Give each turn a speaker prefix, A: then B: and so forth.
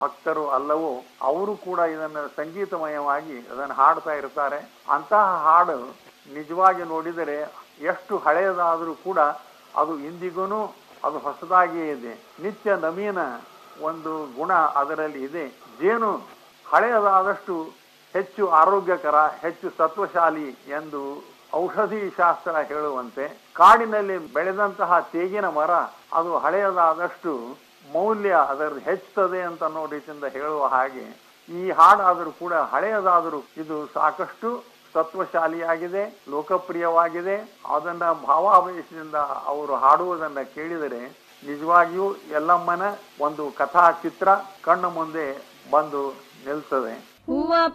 A: ಭಕ್ತರು ಅಲ್ಲವೋ ಅವರು ಕೂಡ ಇದನ್ನು ಸಂಗೀತಮಯವಾಗಿ ಅದನ್ನು ಹಾಡ್ತಾ ಇರ್ತಾರೆ ಅಂತಹ ಹಾಡು ನಿಜವಾಗಿ ನೋಡಿದರೆ ಎಷ್ಟು ಹಳೆಯದಾದರೂ ಕೂಡ ಅದು ಇಂದಿಗೂ ಅದು ಹೊಸದಾಗಿಯೇ ಇದೆ ನಿತ್ಯ ನವೀನ ಒಂದು ಗುಣ ಅದರಲ್ಲಿ ಇದೆ ಜೇನು ಹಳೆಯದಾದಷ್ಟು ಹೆಚ್ಚು ಆರೋಗ್ಯಕರ ಹೆಚ್ಚು ಸತ್ವಶಾಲಿ ಎಂದು ಔಷಧಿ ಶಾಸ್ತ್ರ ಹೇಳುವಂತೆ ಕಾಡಿನಲ್ಲಿ ಬೆಳೆದಂತಹ ತೇಗಿನ ಮರ ಅದು ಹಳೆಯದಾದಷ್ಟು ಮೌಲ್ಯ ಅದರ ಹೆಚ್ಚುತ್ತದೆ ಅಂತ ಅನ್ನೋ ರೀತಿಯಿಂದ ಹೇಳುವ ಹಾಗೆ ಈ ಹಾಡಾದರೂ ಕೂಡ ಹಳೆಯದಾದರೂ ಇದು ಸಾಕಷ್ಟು ಸತ್ವಶಾಲಿಯಾಗಿದೆ ಲೋಕಪ್ರಿಯವಾಗಿದೆ ಅದನ್ನ ಭಾವಾವೇಶದಿಂದ ಅವರು ಹಾಡುವುದನ್ನ ಕೇಳಿದರೆ ನಿಜವಾಗಿಯೂ ಎಲ್ಲಮ್ಮನ ಒಂದು ಕಥಾ ಚಿತ್ರ ಕಣ್ಣು ಮುಂದೆ ಬಂದು ನಿಲ್ತದೆ
B: ಹೂವ